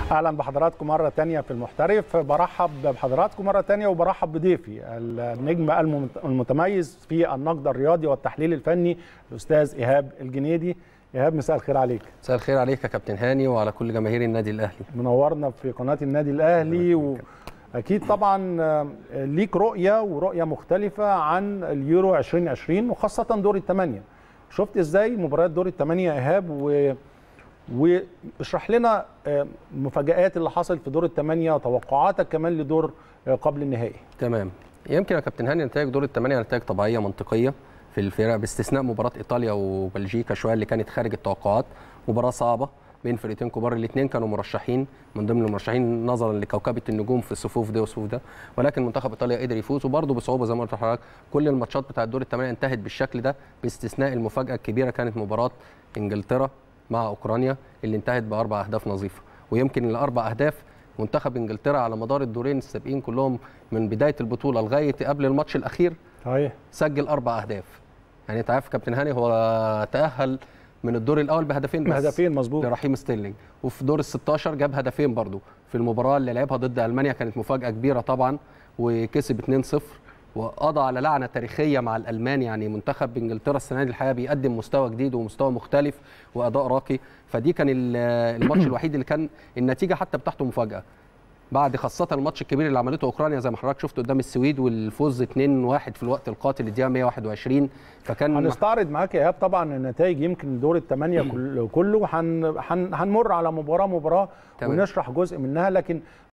اهلا بحضراتكم مره تانية في المحترف برحب بحضراتكم مره تانية وبرحب بضيفي النجم المتميز في النقد الرياضي والتحليل الفني الاستاذ ايهاب الجنيدي ايهاب مساء الخير عليك مساء الخير عليك يا كابتن هاني وعلى كل جماهير النادي الاهلي منورنا في قناه النادي الاهلي واكيد طبعا ليك رؤيه ورؤيه مختلفه عن اليورو 2020 وخاصه دور الثمانيه شفت ازاي مباريات دور الثمانيه ايهاب و واشرح لنا المفاجآت اللي حصلت في دور الثمانية توقعاتك كمان لدور قبل النهائي تمام يمكن يا كابتن هاني نتائج دور الثمانية نتائج طبيعية منطقية في الفرق باستثناء مباراة إيطاليا وبلجيكا شوية اللي كانت خارج التوقعات مباراة صعبة بين فرقتين كبار الاثنين كانوا مرشحين من ضمن المرشحين نظرا لكوكبه النجوم في الصفوف دي والصفوف ده ولكن منتخب ايطاليا قدر يفوز وبرضه بصعوبه زي ما قلت لحضرتك كل الماتشات بتاعه الدور الثمانيه انتهت بالشكل ده باستثناء المفاجاه الكبيره كانت مباراه انجلترا مع اوكرانيا اللي انتهت باربع اهداف نظيفه ويمكن الاربع اهداف منتخب انجلترا على مدار الدورين السابقين كلهم من بدايه البطوله لغايه قبل الماتش الاخير صحيح سجل اربع اهداف يعني انت عارف كابتن هاني هو تاهل من الدور الاول بهدفين بس بهدفين مظبوط لرحيم ستيرلينج وفي دور ال 16 جاب هدفين برضه في المباراه اللي لعبها ضد المانيا كانت مفاجاه كبيره طبعا وكسب 2-0 وقضى على لعنه تاريخيه مع الالمان يعني منتخب انجلترا السنه دي الحقيقه بيقدم مستوى جديد ومستوى مختلف واداء راقي فدي كان الماتش الوحيد اللي كان النتيجه حتى بتاعته مفاجاه بعد خاصة الماتش الكبير اللي عملته اوكرانيا زي ما حضرتك شفت قدام السويد والفوز 2-1 في الوقت القاتل الدقيقة 121 فكان هنستعرض معاك يا ايهاب طبعا النتائج يمكن دور الثمانية كله هن... هن... هنمر على مباراة مباراة تمام. ونشرح جزء منها لكن